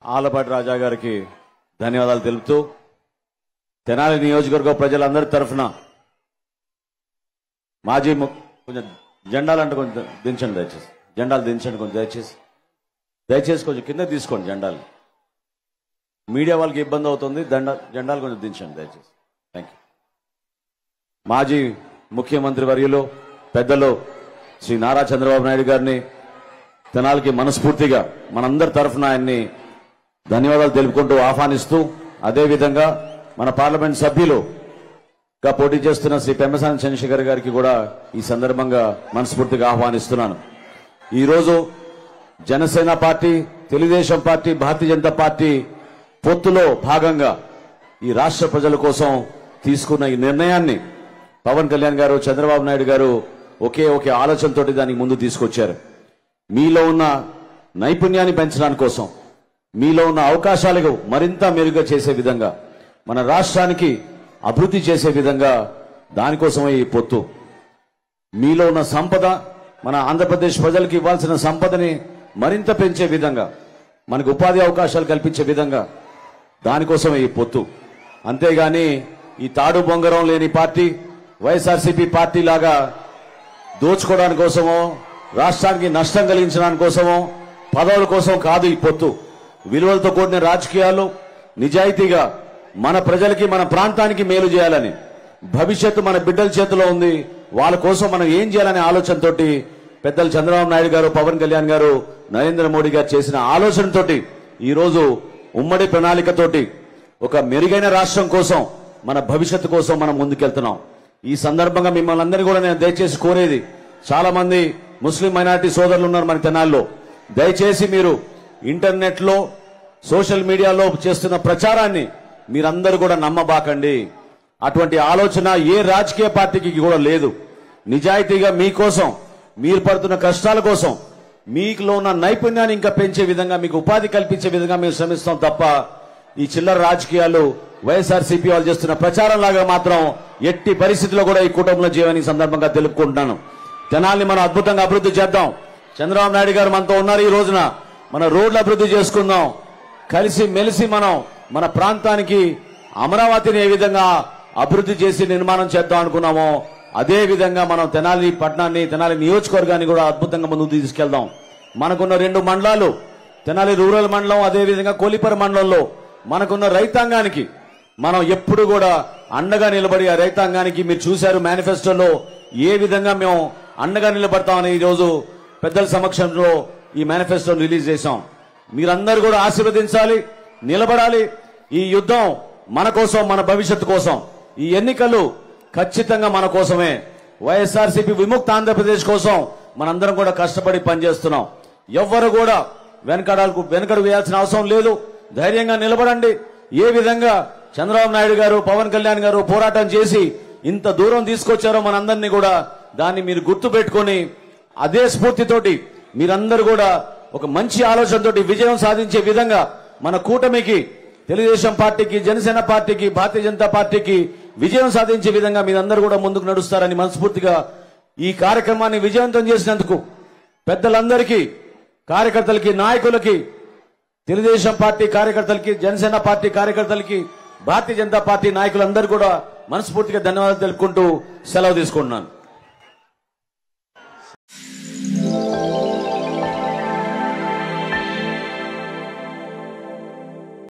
ఆలపాటి రాజా గారికి ధన్యవాదాలు తెలుపుతూ తెనాలి నియోజకవర్గ ప్రజలందరి తరఫున మాజీ ము- కొంచెం జెండాలు అంటే కొంచెం దించండి దయచేసి జెండాలు దించండి కొంచెం దయచేసి దయచేసి కొంచెం కింద తీసుకోండి జెండాలు మీడియా వాళ్ళకి ఇబ్బంది అవుతుంది దండ జెండాలు కొంచెం దించండి దయచేసి థ్యాంక్ యూ మాజీ ముఖ్యమంత్రి వర్యులు పెద్దలు శ్రీ నారా చంద్రబాబు నాయుడు గారిని తెనాలికి మనస్ఫూర్తిగా మనందరి తరఫున ఆయన్ని ధన్యవాదాలు తెలుపుకుంటూ ఆహ్వానిస్తూ అదేవిధంగా మన పార్లమెంట్ సభ్యులు గా పోటీ చేస్తున్న శ్రీ పెమ్మసాని చంద్రశేఖర్ గారికి కూడా ఈ సందర్భంగా మనస్ఫూర్తిగా ఆహ్వానిస్తున్నాను ఈరోజు Janasena party Telugu Desam party Bharatiya Janata party పొత్తులో భాగంగా ఈ రాష్ట్ర ప్రజల కోసం తీసుకున్న ఈ నిర్ణయాన్ని పవన్ కళ్యాణ్ గారు చంద్రబాబు నాయుడు గారు ఒకే ఒకే ఆలోచనతోటి దానికి ముందు తీసుకొచ్చారు మీలో ఉన్న నైపుణ్యాన్ని పెంచడానికి కోసం మీలో ఉన్న అవకాశాలకు మరింత మెరుగ్గా చేసే విధంగా మన రాష్ట్రానికి అభివృద్ధి చేసే విధంగా దానికోసమే ఈ పొత్తు మీలో ఉన్న సంపద మన ఆంధ్రప్రదేశ్ ప్రజలకు ఇవ్వాల్సిన సంపదని మరింత పెంచే విధంగా మనకు ఉపాధి అవకాశాలు కల్పించే విధంగా దానికోసమే ఈ పొత్తు అంతేగాని ఈ తాడు బొంగరం లేని పార్టీ వైఎస్ఆర్సీపీ పార్టీ లాగా దోచుకోవడానికి కోసమో రాష్ట్రానికి నష్టం కలిగించడానికి కోసమో పదవుల కోసం కాదు ఈ పొత్తు విలువలతో కూడిన రాజకీయాలు నిజాయితీగా మన ప్రజలకి మన ప్రాంతానికి మేలు చేయాలని భవిష్యత్తు మన బిడ్డల చేతిలో ఉంది వాళ్ళ కోసం మనం ఏం చేయాలనే ఆలోచనతోటి పెద్దలు చంద్రబాబు నాయుడు గారు పవన్ కళ్యాణ్ గారు నరేంద్ర మోడీ గారు చేసిన ఆలోచనతోటి ఈ రోజు ఉమ్మడి ప్రణాళికతోటి ఒక మెరుగైన రాష్ట్రం కోసం మన భవిష్యత్తు కోసం మనం ముందుకెళ్తున్నాం ఈ సందర్భంగా మిమ్మల్ని అందరినీ కూడా నేను దయచేసి కోరేది చాలా మంది ముస్లిం మైనారిటీ సోదరులు ఉన్నారు మన తెనాల్లో దయచేసి మీరు ఇంటర్నెట్ లో సోషల్ మీడియాలో చేస్తున్న ప్రచారాన్ని మీరందరూ కూడా నమ్మబాకండి అటువంటి ఆలోచన ఏ రాజకీయ పార్టీకి కూడా లేదు నిజాయితీగా మీకోసం మీరు పడుతున్న కష్టాల కోసం మీకులో ఉన్న నైపుణ్యాన్ని ఇంకా పెంచే విధంగా మీకు ఉపాధి కల్పించే విధంగా మేము శ్రమిస్తాం తప్ప ఈ చిల్లర రాజకీయాలు వైఎస్ఆర్సీపీ వాళ్ళు చేస్తున్న ప్రచారం లాగా మాత్రం ఎట్టి పరిస్థితిలో కూడా ఈ కుటుంబంలో జీవని సందర్భంగా తెలుపుకుంటున్నాను జనాల్ని మనం అద్భుతంగా అభివృద్ధి చేద్దాం చంద్రబాబు నాయుడు గారు మనతో ఉన్నారు ఈ రోజున మన రోడ్లు అభివృద్ధి చేసుకుందాం కలిసి మెలిసి మనం మన ప్రాంతానికి అమరావతిని ఏ విధంగా అభివృద్ధి చేసి నిర్మాణం చేద్దాం అనుకున్నామో అదే విధంగా మనం తెనాలి పట్టణాన్ని తెనాలి నియోజకవర్గాన్ని కూడా అద్భుతంగా ముందుకు తీసుకెళ్దాం మనకున్న రెండు మండలాలు తెనాలి రూరల్ మండలం అదే విధంగా కోలిపర మండలంలో మనకున్న రైతాంగానికి మనం ఎప్పుడు కూడా అండగా నిలబడి ఆ రైతాంగానికి మీరు చూశారు మేనిఫెస్టోలో ఏ విధంగా మేము అండగా నిలబడతామని ఈ రోజు పెద్దల సమక్షంలో ఈ మేనిఫెస్టో రిలీజ్ చేశాం మీరందరూ కూడా ఆశీర్వదించాలి నిలబడాలి ఈ యుద్ధం మన కోసం మన భవిష్యత్తు కోసం ఈ ఎన్నికలు ఖచ్చితంగా మన కోసమే వైఎస్ఆర్సీపీ విముక్త ఆంధ్రప్రదేశ్ కోసం మనందరం కూడా కష్టపడి పనిచేస్తున్నాం ఎవ్వరు కూడా వెనకడాలకు వెనకడు వేయాల్సిన అవసరం లేదు ధైర్యంగా నిలబడండి ఏ విధంగా చంద్రబాబు నాయుడు గారు పవన్ కళ్యాణ్ గారు పోరాటం చేసి ఇంత దూరం తీసుకొచ్చారో మనందరినీ కూడా దాన్ని మీరు గుర్తు పెట్టుకొని అదే స్ఫూర్తితోటి మీరందరూ కూడా ఒక మంచి ఆలోచనతోటి విజయం సాధించే విధంగా మన కూటమికి తెలుగుదేశం పార్టీకి జనసేన పార్టీకి భారతీయ జనతా పార్టీకి విజయం సాధించే విధంగా మీరందరూ కూడా ముందుకు నడుస్తారని మనస్ఫూర్తిగా ఈ కార్యక్రమాన్ని విజయవంతం చేసినందుకు పెద్దలందరికీ కార్యకర్తలకి నాయకులకి తెలుగుదేశం పార్టీ కార్యకర్తలకి జనసేన పార్టీ కార్యకర్తలకి భారతీయ జనతా పార్టీ నాయకులందరూ కూడా మనస్ఫూర్తిగా ధన్యవాదాలు తెలుపుకుంటూ సెలవు తీసుకుంటున్నాను